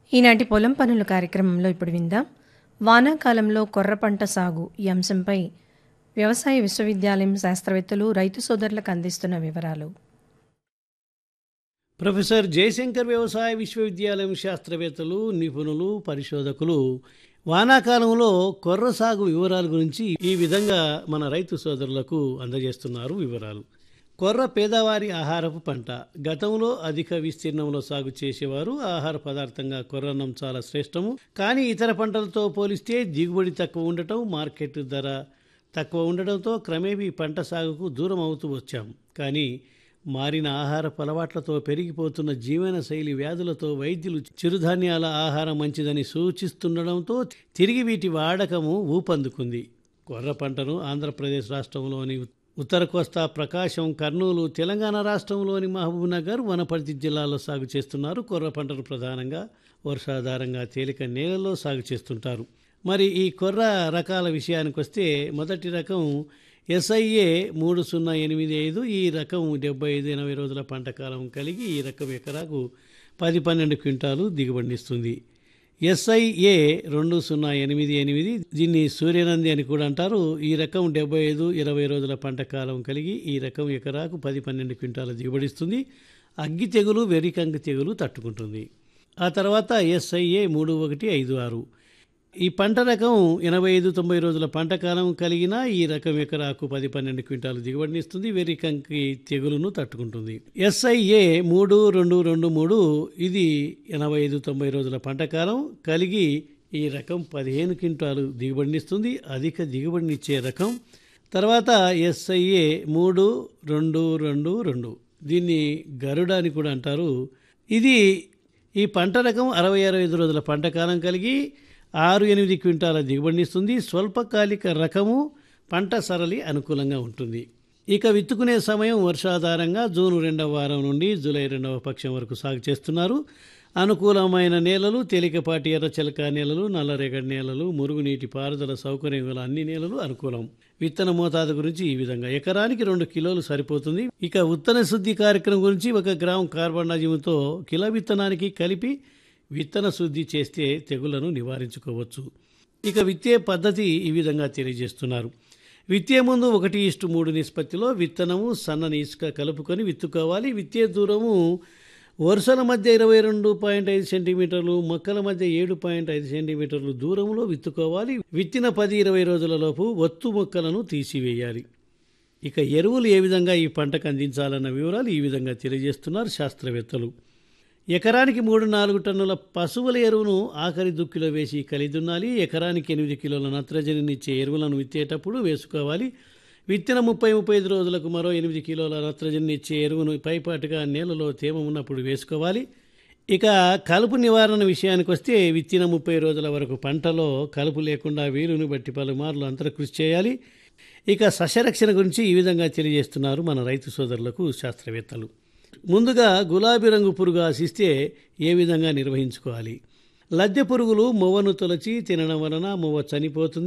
ఈనాటి పొలం పనుల కార్యక్రమంలో ఇప్పుడు విందాం వానాకాలంలో కొర్ర పంట సాగు ఈ అంశంపై వ్యవసాయ విశ్వవిద్యాలయం శాస్త్రవేత్తలు రైతు సోదరులకు అందిస్తున్న వివరాలు ప్రొఫెసర్ జయశంకర్ వ్యవసాయ విశ్వవిద్యాలయం శాస్త్రవేత్తలు నిపుణులు పరిశోధకులు వానాకాలంలో కొర్ర సాగు వివరాల గురించి ఈ విధంగా మన రైతు సోదరులకు అందజేస్తున్నారు వివరాలు కొర్ర పేదవారి ఆహారపు పంట గతంలో అధిక విస్తీర్ణంలో సాగు చేసేవారు ఆహార పదార్థంగా కొర్రన్నం చాలా శ్రేష్టము కానీ ఇతర పంటలతో పోలిస్తే దిగుబడి తక్కువ ఉండటం మార్కెట్ ధర తక్కువ ఉండడంతో క్రమేపీ పంట సాగుకు దూరం అవుతూ వచ్చాం కానీ మారిన ఆహారపు అలవాట్లతో పెరిగిపోతున్న జీవన శైలి వ్యాధులతో వైద్యులు చిరుధాన్యాల ఆహారం మంచిదని సూచిస్తుండడంతో తిరిగి వీటి వాడకము ఊపందుకుంది కొర్ర పంటను ఆంధ్రప్రదేశ్ రాష్ట్రంలోని ఉత్తర కోస్తా ప్రకాశం కర్నూలు తెలంగాణ రాష్ట్రంలోని మహబూబ్నగర్ వనపర్తి జిల్లాలో సాగు చేస్తున్నారు కొర్ర పంటను ప్రధానంగా వర్షాధారంగా తేలిక నేలలో సాగు చేస్తుంటారు మరి ఈ కొర్ర రకాల విషయానికి వస్తే మొదటి రకం ఎస్ఐఏ మూడు సున్నా ఎనిమిది ఐదు ఈ రకం డెబ్బై ఐదు ఎనభై రోజుల పంట కాలం కలిగి ఈ రకం ఎకరాకు పది పన్నెండు క్వింటాలు దిగుబడినిస్తుంది ఎస్ఐఏ రెండు సున్నా ఎనిమిది ఎనిమిది దీన్ని సూర్యనంది అని కూడా అంటారు ఈ రకం డెబ్బై ఐదు ఇరవై రోజుల పంట కాలం కలిగి ఈ రకం ఎకరాకు పది పన్నెండు క్వింటాల దిగుబడిస్తుంది అగ్గి తెగులు వెరికంగి తెగులు తట్టుకుంటుంది ఆ తర్వాత ఎస్ఐఏ మూడు ఒకటి ఐదు ఆరు ఈ పంట రకం ఎనభై ఐదు తొంభై రోజుల పంట కాలం కలిగిన ఈ రకం ఎకరాకు పది పన్నెండు క్వింటాలు దిగుబడినిస్తుంది వెర్రి కంకి తెగులును తట్టుకుంటుంది ఎస్ఐఏ మూడు రెండు రెండు మూడు ఇది ఎనభై ఐదు తొంభై రోజుల పంట కాలం కలిగి ఈ రకం పదిహేను క్వింటాలు దిగుబడినిస్తుంది అధిక దిగుబడినిచ్చే రకం తర్వాత ఎస్ఐఏ మూడు రెండు రెండు రెండు దీన్ని గరుడ అని కూడా అంటారు ఇది ఈ పంట రకం అరవై అరవై ఐదు రోజుల పంట కాలం కలిగి ఆరు ఎనిమిది క్వింటాల దిగుబడినిస్తుంది స్వల్పకాలిక రకము పంట సరళి అనుకూలంగా ఉంటుంది ఇక విత్తుకునే సమయం వర్షాధారంగా జూన్ రెండవ వారం నుండి జూలై రెండవ పక్షం వరకు సాగు చేస్తున్నారు అనుకూలమైన నేలలు తేలికపాటి ఎర్రచలక నేలలు నల్లరేగడి నేలలు మురుగునీటి పారుదల సౌకర్యం గల అన్ని నేలలు అనుకూలం విత్తన మోతాదు గురించి ఈ విధంగా ఎకరానికి రెండు కిలోలు సరిపోతుంది ఇక విత్తన శుద్ధి కార్యక్రమం గురించి ఒక గ్రామ్ కార్బన్డాజిమ్తో కిలో విత్తనానికి కలిపి విత్తన శుద్ధి చేస్తే తెగులను నివారించుకోవచ్చు ఇక విత్తే పద్ధతి ఈ విధంగా తెలియజేస్తున్నారు విత్తే ముందు ఒకటి ఇష్టు మూడు నిష్పత్తిలో విత్తనము సన్నని ఇసుక కలుపుకొని విత్తుకోవాలి విత్తే దూరము వరుసల మధ్య ఇరవై రెండు పాయింట్ ఐదు సెంటీమీటర్లు మొక్కల మధ్య ఏడు పాయింట్ ఐదు సెంటీమీటర్లు దూరంలో విత్తుకోవాలి విత్తిన పది ఇరవై రోజులలోపు ఒత్తు మొక్కలను తీసివేయాలి ఇక ఎరువులు ఏ విధంగా ఈ పంటకు అందించాలన్న వివరాలు ఈ విధంగా తెలియజేస్తున్నారు శాస్త్రవేత్తలు ఎకరానికి మూడు నాలుగు టన్నుల పశువుల ఎరువును ఆఖరి దుక్కిలో వేసి కలిదున్నాలి ఎకరానికి ఎనిమిది కిలోల నత్రజనినిచ్చే ఎరువులను విత్తేటప్పుడు వేసుకోవాలి విత్తిన ముప్పై ముప్పై ఐదు రోజులకు మరో ఎనిమిది కిలోల నత్రజని ఇచ్చే ఎరువును పైపాటుగా నేలలో తేమ ఉన్నప్పుడు వేసుకోవాలి ఇక కలుపు నివారణ విషయానికి వస్తే విత్తిన ముప్పై రోజుల వరకు పంటలో కలుపు లేకుండా వీలును బట్టి పలుమార్లు అంతర కృషి చేయాలి ఇక సస్యరక్షణ గురించి ఈ విధంగా తెలియజేస్తున్నారు మన రైతు సోదరులకు శాస్త్రవేత్తలు ముందుగా గులాబీ రంగు పురుగు ఆశిస్తే ఏ విధంగా నిర్వహించుకోవాలి లద్దె పురుగులు మొవ్వను తొలచి తినడం వలన మొవ్వ చనిపోతుంది